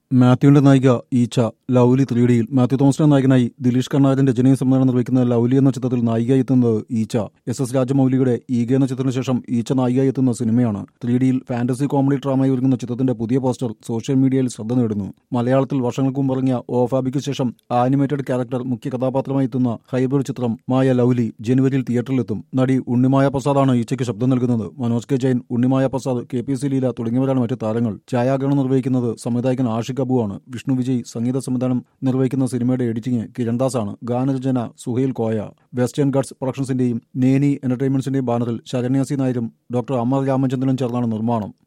മാത്യുവിന്റെ നായിക ഈച്ച Lovely three ഡിയിൽ മാത്യു തോമസിന്റെ നായകനായി ദിലീഷ് കർണാടന്റെ രചനയും സംവിധാനം നിർവഹിക്കുന്ന ലൗലി എന്ന ചിത്രത്തിൽ നായികയായി എത്തുന്നത് ഈച്ച എസ് എസ് രാജമൗലിയുടെ ഈഗ എന്ന ചിത്രത്തിന് ശേഷം ഈച്ച നായികയായി എത്തുന്ന സിനിമയാണ് ത്രീ ഡിയിൽ ഫാന്റസി കോമഡി ഡ്രാമയായി ഒരുങ്ങുന്ന ചിത്രത്തിന്റെ പുതിയ പോസ്റ്റർ സോഷ്യൽ മീഡിയയിൽ ശ്രദ്ധ നേടുന്നു മലയാളത്തിൽ വർഷങ്ങൾക്ക് മുമ്പ് ഇറങ്ങിയ ഓഫാബിക്ക് ശേഷം ആനിമേറ്റഡ് ക്യാരക്ടർ മുഖ്യ കഥാപാത്രമായി എത്തുന്ന ഹൈബ്രിഡ് ചിത്രം മായ ലൗലി ജനുവരിയിൽ തിയേറ്ററിലെത്തും നടി ഉണ്ണിമായ പ്രസാദാണ് ഈച്ചയ്ക്ക് ശബ്ദം നൽകുന്നത് Manoj K Jain Unnimaya Prasad K P C Leela തുടങ്ങിയവരാണ് മറ്റ് താരങ്ങൾ ഛായാഗ്രഹണം നിർവഹിക്കുന്നത് സംവിധായകൻ ആഷിഖ് അബു ആണ് വിഷ്ണു വിജയ് സംഗീത സംവിധാനം നിർവഹിക്കുന്ന സിനിമയുടെ എഡിറ്റിംഗ് കിരൺദാസാണ് ഗാനരചന സുഹൈൽ കോയ വെസ്റ്റേൺ ഗഡ്സ് പ്രൊഡക്ഷൻസിന്റെയും നേനി എന്റർടൈൻമെന്റ്സിന്റെയും ബാനറിൽ ശരണ്യാസി നായരും ഡോക്ടർ അമർ രാമചന്ദ്രനും ചേർന്നാണ് നിർമ്മാണം